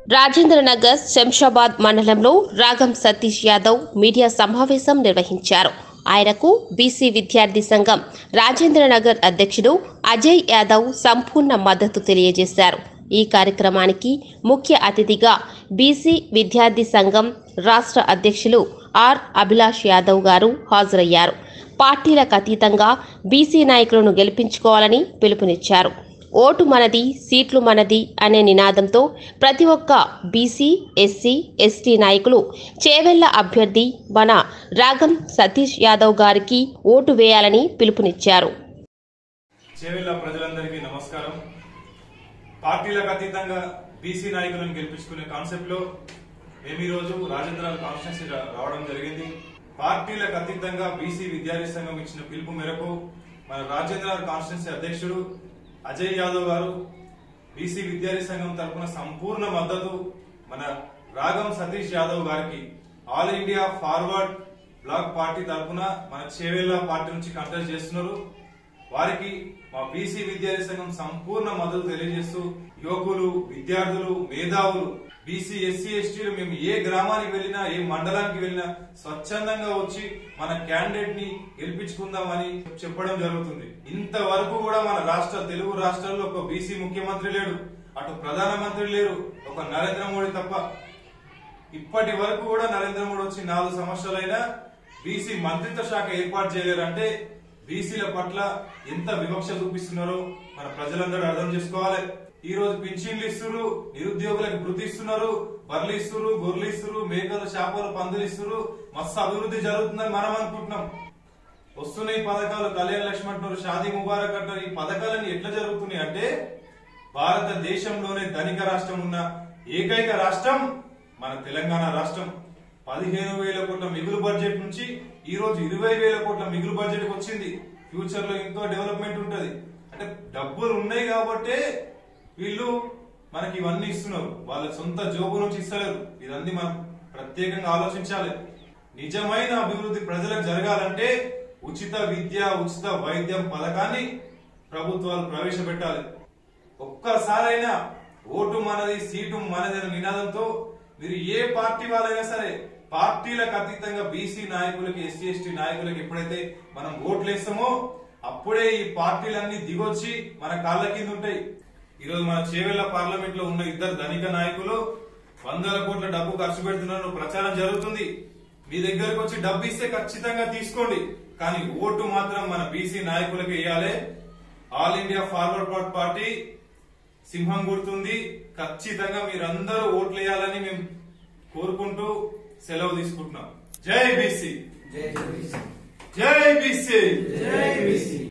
రాజేంద్రనగర్ శంషాబాద్ మండలంలో రాగం సతీష్ యాదవ్ మీడియా సమావేశం నిర్వహించారు ఆయనకు బీసీ విద్యార్థి సంఘం రాజేంద్రనగర్ అధ్యక్షుడు అజయ్ యాదవ్ సంపూర్ణ మద్దతు తెలియజేశారు ఈ కార్యక్రమానికి ముఖ్య అతిథిగా బీసీ విద్యార్థి సంఘం రాష్ట్ర అధ్యక్షులు ఆర్ అభిలాష్ యాదవ్ గారు హాజరయ్యారు పార్టీలకు అతీతంగా బీసీ నాయకులను గెలిపించుకోవాలని పిలుపునిచ్చారు ఓటు మనది సీట్లు మనది అనే నినాదంతో ప్రతి ఒక్క బీసీ ఎస్సీ ఎస్టీ నాయకులు చేవెళ్ల అభ్యర్థి మన రాగం సతీష్ యాదవ్ గారికి ఓటు వేయాలని పిలుపునిచ్చారు చేవెళ్ళ ప్రజలందరికీ నమస్కారం పార్టీలకు అతీతంగా బీసీ నాయకులను గెలిపించుకునే కాన్సెప్ట్ లో మేము ఈ రోజు రాజేంద్ర కాన్స్టిట్యూన్సీ రా- రావడం జరిగింది పార్టీలకు అతీతంగా బీసీ విద్యార్థి సంఘం ఇచ్చిన పిలుపు మేరకు మన రాజేంద్ర కాన్స్టిట్యూన్సీ అధ్యక్షుడు అజయ్ యాదవ్ గారు బీసీ విద్యార్థి సంఘం తరపున సంపూర్ణ మద్దతు మన రాగం సతీష్ యాదవ్ గారికి All India Forward Bloc Party తరపున మన చేవెళ్ళ పార్టీ నుంచి కంటెస్ట్ చేస్తున్నారు వారికి మా బీసీ విద్యార్థి సంఘం సంపూర్ణ మద్దతు తెలియజేస్తూ యువకులు విద్యార్థులు మేధావులు బీసీ ఎస్సీ ఎస్టీలు మేము ఏ గ్రామానికి వెళ్ళినా ఏ మండలానికి వెళ్ళినా స్వచ్ఛందంగా వచ్చి మన క్యాండిడేట్ ని గెలిపించుకుందామని చెప్పడం జరుగుతుంది ఇంతవరకు కూడా మన రాష్ట్ర తెలుగు రాష్ట్రాల్లో ఒక బీసీ ముఖ్యమంత్రి లేడు అటు ప్రధానమంత్రి లేరు ఒక నరేంద్ర మోడీ తప్ప ఇప్పటి వరకు కూడా నరేంద్ర మోడీ వచ్చి నాలుగు సంవత్సరాలైనా బీసీ మంత్రిత్వ శాఖ ఏర్పాటు చేయలేరంటే బీసీల పట్ల ఎంత వివక్ష చూపిస్తున్నారో మన ప్రజలందరూ అర్థం చేసుకోవాలి ఈ రోజు పింఛన్లు ఇస్తున్నారు నిరుద్యోగులకు వృత్తి ఇస్తున్నారు బర్రెలు ఇస్తున్నారు గొర్రెలు ఇస్తున్నారు మేకలు చేపలు పందులు ఇస్తున్నారు మస్తు అభివృద్ధి జరుగుతుందని మనం అనుకుంటున్నాం వస్తున్నాయి పథకాలు కళ్యాణ లక్ష్మి అంటున్నారు షాదీ ముబారక్ అంటారు ఈ పథకాలన్నీ ఎట్లా జరుగుతున్నాయి అంటే భారతదేశంలోనే ధనిక రాష్ట్రం ఉన్న ఏకైక రాష్ట్రం మన తెలంగాణ రాష్ట్రం పదిహేను వేల కోట్ల మిగులు బడ్జెట్ నుంచి ఈ రోజు ఇరవై వేల కోట్ల మిగులు బడ్జెట్ వచ్చింది ఫ్యూచర్ లో ఇంకో డెవలప్మెంట్ ఉంటది అంటే డబ్బులు ఉన్నాయి కాబట్టే వీళ్ళు మనకి ఇవన్నీ ఇస్తున్నారు వాళ్ళ సొంత జోబు నుంచి ఇస్తలేరు ఇదన్నీ మనం ప్రత్యేకంగా ఆలోచించాలి నిజమైన అభివృద్ధి ప్రజలకు జరగాలంటే ఉచిత విద్య ఉచిత వైద్యం పథకాన్ని ప్రభుత్వాలు ప్రవేశపెట్టాలి ఒక్కసారైనా ఓటు మనది సీటు మనది అనే నినాదంతో మీరు ఏ పార్టీ వాళ్ళైనా సరే పార్టీలకు అతీతంగా బీసీ నాయకులకి ఎస్సీ ఎస్టీ నాయకులకి ఎప్పుడైతే మనం ఓట్లు వేస్తామో అప్పుడే ఈ పార్టీలన్నీ దిగొచ్చి మన కాళ్ళ కింద ఉంటాయి ఈరోజు మన చేవెళ్ల పార్లమెంట్ లో ఉన్న ఇద్దరు ధనిక నాయకులు వందల కోట్ల డబ్బు ఖర్చు పెడుతున్నారు ప్రచారం జరుగుతుంది మీ దగ్గరకు వచ్చి డబ్బు ఇస్తే ఖచ్చితంగా తీసుకోండి కానీ ఓటు మాత్రం మన బీసీ నాయకులకి వేయాలి ఆల్ ఇండియా ఫార్వర్డ్ పార్టీ సింహం గుర్తుంది ఖచ్చితంగా మీరందరూ ఓట్లు వేయాలని మేము కోరుకుంటూ సెలవు తీసుకుంటున్నాం జై బీసీ జై జై జై బీసీ జై బీసీ